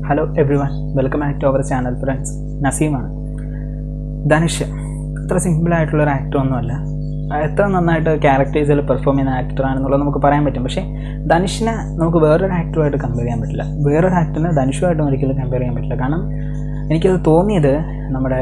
hello everyone welcome back to our channel friends നസീമാണ് ധനുഷ് അത്ര സിമ്പിളായിട്ടുള്ള ഒരു ആക്ടർ ഒന്നുമല്ല എത്ര നന്നായിട്ട് ക്യാരക്ടേഴ്സിൽ പെർഫോം ചെയ്യുന്ന ആക്ടറാണെന്നുള്ളത് നമുക്ക് പറയാൻ പറ്റും പക്ഷേ ധനുഷിനെ നമുക്ക് വേറൊരു ആക്ടറുമായിട്ട് കമ്പയർ ചെയ്യാൻ പറ്റില്ല വേറൊരു ആക്ടറിനെ ധനുഷുമായിട്ടും ഒരിക്കലും കമ്പയർ ചെയ്യാൻ പറ്റില്ല കാരണം എനിക്കത് തോന്നിയത് നമ്മുടെ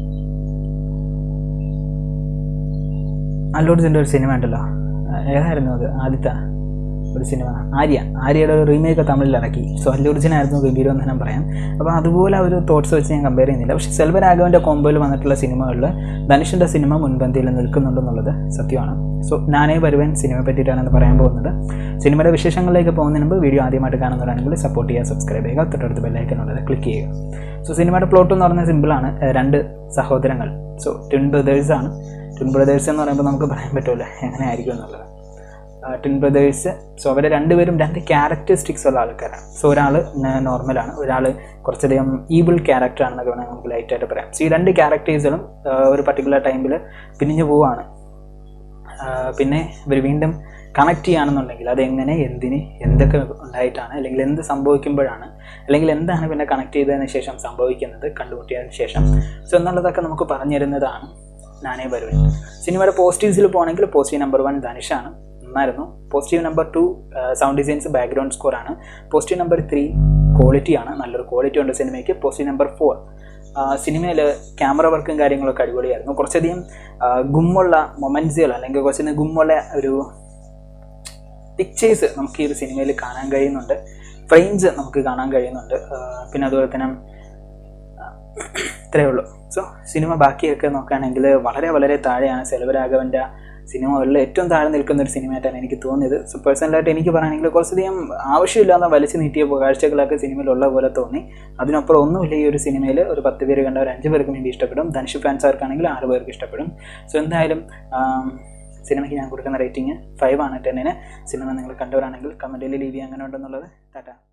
അല്ലൂർജിൻ്റെ ഒരു സിനിമ ഉണ്ടല്ലോ ഏതായിരുന്നു അത് ആദ്യത്തെ ഒരു സിനിമ ആര്യ ആര്യയുടെ ഒരു റീമേക്ക് തമിഴിൽ ഇറക്കി സോ അല്ലൂർജിനായിരുന്നു ഗംഭീരം എന്ന് ഞാൻ പറയാം അപ്പോൾ അതുപോലെ ആ ഒരു തോട്ട്സ് വെച്ച് ഞാൻ കമ്പയർ ചെയ്യുന്നില്ല പക്ഷേ സെൽവരാഘവൻ്റെ കോമ്പോയിൽ വന്നിട്ടുള്ള സിനിമകളിൽ ധനുഷിൻ്റെ സിനിമ മുൻപന്തിയിൽ നിൽക്കുന്നുണ്ടെന്നുള്ളത് സത്യമാണ് സോ ഞാനേ വരുവൻ സിനിമയെ പറ്റിയിട്ടാണ് ഇന്ന് പറയാൻ പോകുന്നത് സിനിമയുടെ വിശേഷങ്ങളിലേക്ക് പോകുന്നതിന് മുമ്പ് വീഡിയോ ആദ്യമായിട്ട് കാണുന്നവരാണെങ്കിൽ സപ്പോർട്ട് ചെയ്യുക സബ്സ്ക്രൈബ് ചെയ്യുക തൊട്ടടുത്ത് ബെല്ലൈക്കനുള്ളത് ക്ലിക്ക് ചെയ്യുക സോ സിനിമയുടെ പ്ലോട്ട് എന്ന് പറഞ്ഞാൽ സിമ്പിളാണ് രണ്ട് സഹോദരങ്ങൾ സോ ട്വിൻ ബ്രദേഴ്സാണ് ട്വിൻ ബ്രദേഴ്സ് എന്ന് പറയുമ്പോൾ നമുക്ക് പറയാൻ പറ്റുമല്ലോ എങ്ങനെയായിരിക്കും എന്നുള്ളത് ട്വിൻ ബ്രദേഴ്സ് സോ അവർ രണ്ടുപേരും രണ്ട് ക്യാരക്ടറിസ്റ്റിക്സ് ഉള്ള ആൾക്കാരാണ് സോ ഒരാൾ നോർമലാണ് ഒരാൾ കുറച്ചധികം ഈബിൾ ക്യാരക്ടർ ആണെന്നൊക്കെ വേണമെങ്കിൽ നമുക്ക് ലൈറ്റായിട്ട് പറയാം സോ ഈ രണ്ട് ക്യാരക്ടേഴ്സുകളും ഒരു പർട്ടിക്കുലർ ടൈമിൽ പിരിഞ്ഞു പോവാണ് പിന്നെ ഇവർ വീണ്ടും കണക്ട് ചെയ്യുകയാണെന്നുണ്ടെങ്കിൽ അതെങ്ങനെ എന്തിന് എന്തൊക്കെ ഉണ്ടായിട്ടാണ് അല്ലെങ്കിൽ എന്ത് സംഭവിക്കുമ്പോഴാണ് അല്ലെങ്കിൽ എന്താണ് പിന്നെ കണക്ട് ചെയ്തതിന് ശേഷം സംഭവിക്കുന്നത് കണ്ടുമുട്ടിയതിന് ശേഷം സോ എന്നുള്ളതൊക്കെ നമുക്ക് പറഞ്ഞു തരുന്നതാണ് നാനേ വരുവൻ സിനിമയുടെ പോസിറ്റീവ്സിൽ പോകണമെങ്കിൽ പോസിറ്റീവ് നമ്പർ വൺ ധനുഷാണ് നന്നായിരുന്നു positive number two sound designs background score ആണ് പോസിറ്റീവ് നമ്പർ ത്രീ ക്വാളിറ്റിയാണ് നല്ലൊരു ക്വാളിറ്റി ഉണ്ട് സിനിമയ്ക്ക് പോസിറ്റീവ് നമ്പർ ഫോർ സിനിമയിൽ ക്യാമറ വർക്കും കാര്യങ്ങളൊക്കെ അടിപൊളിയായിരുന്നു കുറച്ചധികം ഗുമ്മുള്ള മൊമെൻറ്റ്സുകൾ അല്ലെങ്കിൽ കുറച്ചധികം ഗുമ്മുള്ള ഒരു പിക്ചേഴ്സ് നമുക്ക് ഈ ഒരു സിനിമയിൽ കാണാൻ കഴിയുന്നുണ്ട് ഫ്രെയിംസ് നമുക്ക് കാണാൻ കഴിയുന്നുണ്ട് പിന്നെ അതുപോലെ തന്നെ ഇത്രയേ ഉള്ളൂ സോ സിനിമ ബാക്കിയൊക്കെ നോക്കുകയാണെങ്കിൽ വളരെ വളരെ താഴെയാണ് സെൽവരാഘവൻ്റെ സിനിമകളിൽ ഏറ്റവും താഴെ നിൽക്കുന്ന ഒരു സിനിമയായിട്ടാണ് എനിക്ക് തോന്നിയത് സോ പേഴ്സണലായിട്ട് എനിക്ക് പറയുകയാണെങ്കിൽ കുറച്ചധികം ആവശ്യമില്ലാതെ വലിച്ചു നീട്ടിയ കാഴ്ചകളൊക്കെ സിനിമയിലുള്ള പോലെ തോന്നി അതിനപ്പുറം ഒന്നുമില്ല ഈ ഒരു സിനിമയിൽ ഒരു പത്ത് പേര് കണ്ട ഒരു അഞ്ച് പേർക്ക് വേണ്ടി ഇഷ്ടപ്പെടും ധനുഷ് ഫാൻസാർക്കാണെങ്കിൽ ആറ് പേർക്ക് ഇഷ്ടപ്പെടും സോ എന്തായാലും സിനിമയ്ക്ക് ഞാൻ കൊടുക്കുന്ന റേറ്റിംഗ് ഫൈവ് ആണ് ടെന്നിന് സിനിമ നിങ്ങൾ കണ്ടവരാണെങ്കിൽ കമൻറ്റിൽ ലീവ് ചെയ്യാൻ അങ്ങനെ ഉണ്ടെന്നുള്ളത് ടാറ്റ